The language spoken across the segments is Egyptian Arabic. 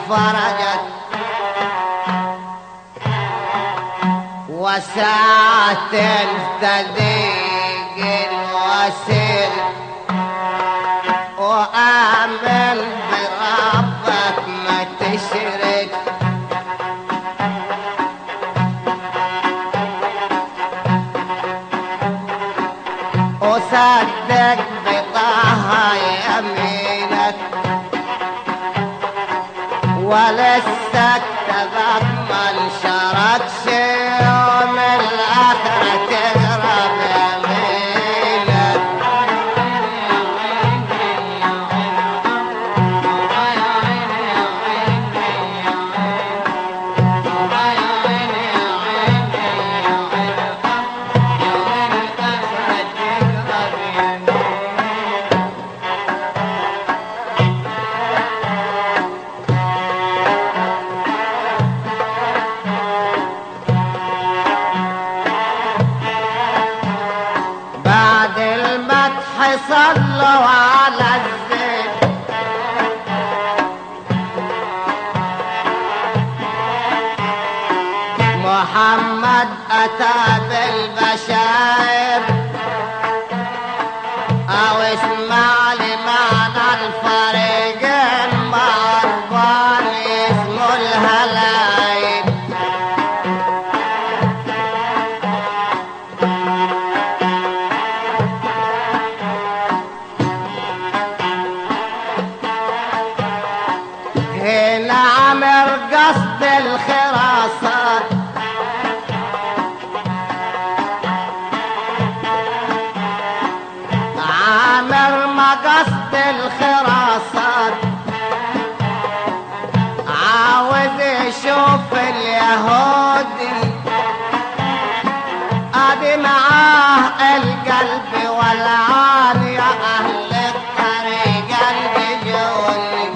فرجت وساعة تضيق الوسيل وآمن بربك ما تشرك وصدق بطه يمينك ولسك تضمن شرك يوم الآخرة تقرب يمينك بعد المدح صلوا على الزين محمد أتى بالبشائر أو اسمع لمعنى الفريقين معرفان اسمه الهلايل هنا عمر قصد الخراسات عامر ما قصد الخراسات عاوز يشوف اليهودي ادي معاه القلب والعان يا اهل الطريق البجوني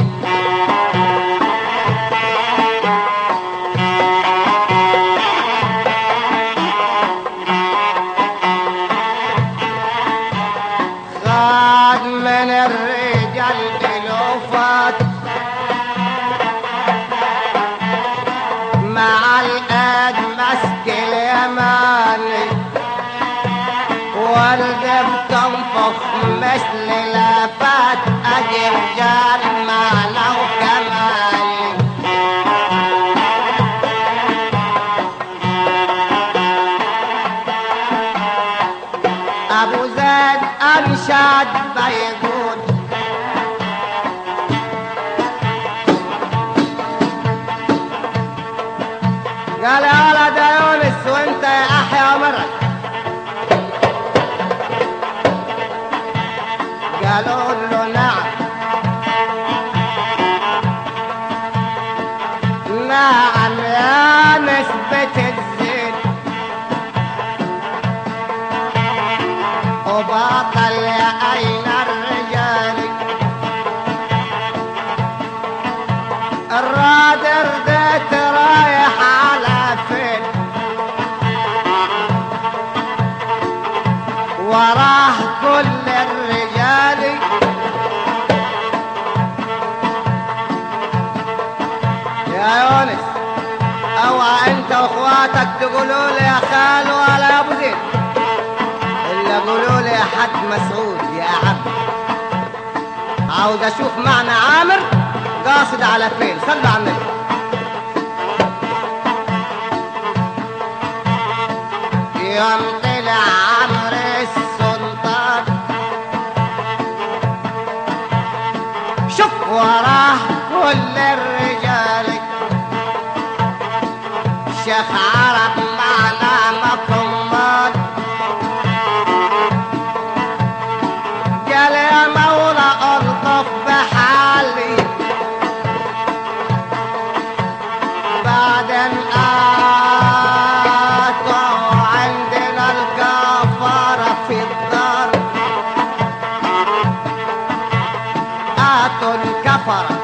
خاد من الرجال الوفات مع الأد مسك اليماني والقف تنفخ مثل لافات أجي رجال معنا وكمالي أبو زيد أنشاد بيقول قال يا ولد يا يونس وانت يا احيا مرك قالوا له نعم نعم يا نسبة الزين وباطل يا أين الرجال الراد رديت رايح على فين وراه كل الرجال يا يونس اوعى انت واخواتك تقولوا لي يا خال ولا يا ابو زيد الا قولوا لي يا حاج مسعود يا عبد عاوز اشوف معنى عامر قاصد على فين صلوا على النبي يوم طلع عمرو السلطان شوف وراه كل الرجال شيخ عرب معنا مكمل قال يا مولا الطف بحالي بعدين آتوا عندنا الكفارة في الدار آتوا الكفرة